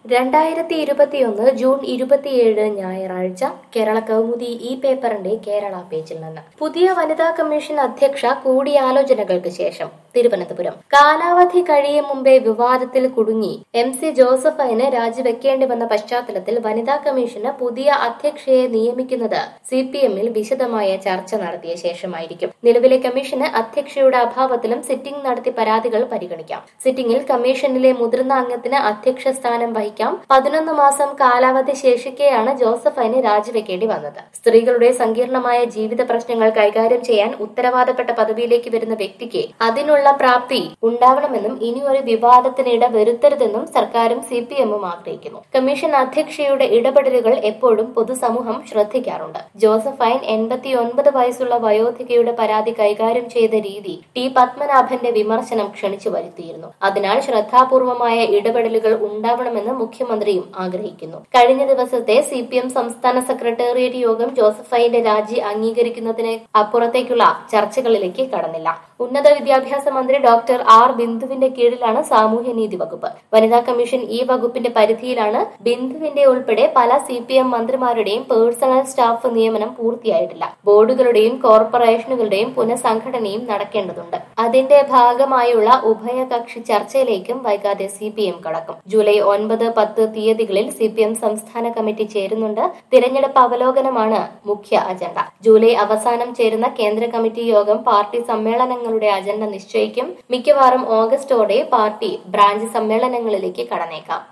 രണ്ടായിരത്തി ഇരുപത്തിയൊന്ന് ജൂൺ ഇരുപത്തിയേഴ് ഞായറാഴ്ച കേരള കൗമുദി ഈ പേപ്പറിന്റെ കേരള പേജിൽ നിന്ന് പുതിയ വനിതാ കമ്മീഷൻ അധ്യക്ഷ കൂടിയാലോചനകൾക്ക് ശേഷം തിരുവനന്തപുരം കാലാവധി കഴിയും മുമ്പേ വിവാദത്തിൽ കുടുങ്ങി എം സി ജോസഫൈന് രാജിവെക്കേണ്ടി വന്ന പശ്ചാത്തലത്തിൽ വനിതാ കമ്മീഷന് പുതിയ അധ്യക്ഷയെ നിയമിക്കുന്നത് സി പി എമ്മിൽ വിശദമായ ചർച്ച നടത്തിയ ശേഷമായിരിക്കും നിലവിലെ കമ്മീഷന് അധ്യക്ഷയുടെ അഭാവത്തിലും സിറ്റിംഗ് നടത്തി പരാതികൾ പരിഗണിക്കാം സിറ്റിംഗിൽ കമ്മീഷനിലെ മുതിർന്ന അംഗത്തിന് അധ്യക്ഷ സ്ഥാനം വഹിക്കാം പതിനൊന്ന് മാസം കാലാവധി ശേഷിക്കെയാണ് ജോസഫൈന് രാജിവെക്കേണ്ടി വന്നത് സ്ത്രീകളുടെ സങ്കീർണമായ ജീവിത പ്രശ്നങ്ങൾ കൈകാര്യം ചെയ്യാൻ ഉത്തരവാദപ്പെട്ട പദവിയിലേക്ക് വരുന്ന വ്യക്തിക്ക് അതിനുള്ള പ്രാപ്തി ഉണ്ടാവണമെന്നും ഇനി ഒരു വിവാദത്തിന് ഇട വരുത്തരുതെന്നും സർക്കാരും സി പി എമ്മും ആഗ്രഹിക്കുന്നു കമ്മീഷൻ അധ്യക്ഷയുടെ ഇടപെടലുകൾ എപ്പോഴും പൊതുസമൂഹം ശ്രദ്ധിക്കാറുണ്ട് ജോസഫൈൻ എൺപത്തിയൊൻപത് വയസ്സുള്ള വയോധികയുടെ പരാതി കൈകാര്യം ചെയ്ത രീതി ടി പത്മനാഭന്റെ വിമർശനം ക്ഷണിച്ചു വരുത്തിയിരുന്നു അതിനാൽ ശ്രദ്ധാപൂർവമായ ഇടപെടലുകൾ ഉണ്ടാവണമെന്ന് മുഖ്യമന്ത്രിയും ആഗ്രഹിക്കുന്നു കഴിഞ്ഞ ദിവസത്തെ സി പി എം സംസ്ഥാന സെക്രട്ടേറിയറ്റ് യോഗം ജോസഫൈന്റെ രാജി അംഗീകരിക്കുന്നതിന് അപ്പുറത്തേക്കുള്ള ചർച്ചകളിലേക്ക് കടന്നില്ല ഉന്നത വിദ്യാഭ്യാസ മന്ത്രി ഡോക്ടർ ആർ ബിന്ദുവിന്റെ കീഴിലാണ് സാമൂഹ്യനീതി വകുപ്പ് വനിതാ കമ്മീഷൻ ഈ വകുപ്പിന്റെ പരിധിയിലാണ് ബിന്ദുവിന്റെ ഉൾപ്പെടെ പല സി പി എം മന്ത്രിമാരുടെയും പേഴ്സണൽ സ്റ്റാഫ് നിയമനം പൂർത്തിയായിട്ടില്ല ബോർഡുകളുടെയും കോർപ്പറേഷനുകളുടെയും പുനഃസംഘടനയും നടക്കേണ്ടതുണ്ട് അതിന്റെ ഭാഗമായുള്ള ഉഭയകക്ഷി ചർച്ചയിലേക്കും വൈകാതെ സി പി എം കടക്കും ജൂലൈ ഒൻപത് പത്ത് തീയതികളിൽ സി പി എം സംസ്ഥാന കമ്മിറ്റി ചേരുന്നുണ്ട് തിരഞ്ഞെടുപ്പ് അവലോകനമാണ് മുഖ്യ അജണ്ട ജൂലൈ അവസാനം ചേരുന്ന കേന്ദ്ര കമ്മിറ്റി യോഗം പാർട്ടി സമ്മേളനങ്ങളുടെ അജണ്ട നിശ്ചയിക്കും മിക്കവാറും ഓഗസ്റ്റോടെ പാർട്ടി ബ്രാഞ്ച് സമ്മേളനങ്ങളിലേക്ക് കടന്നേക്കാം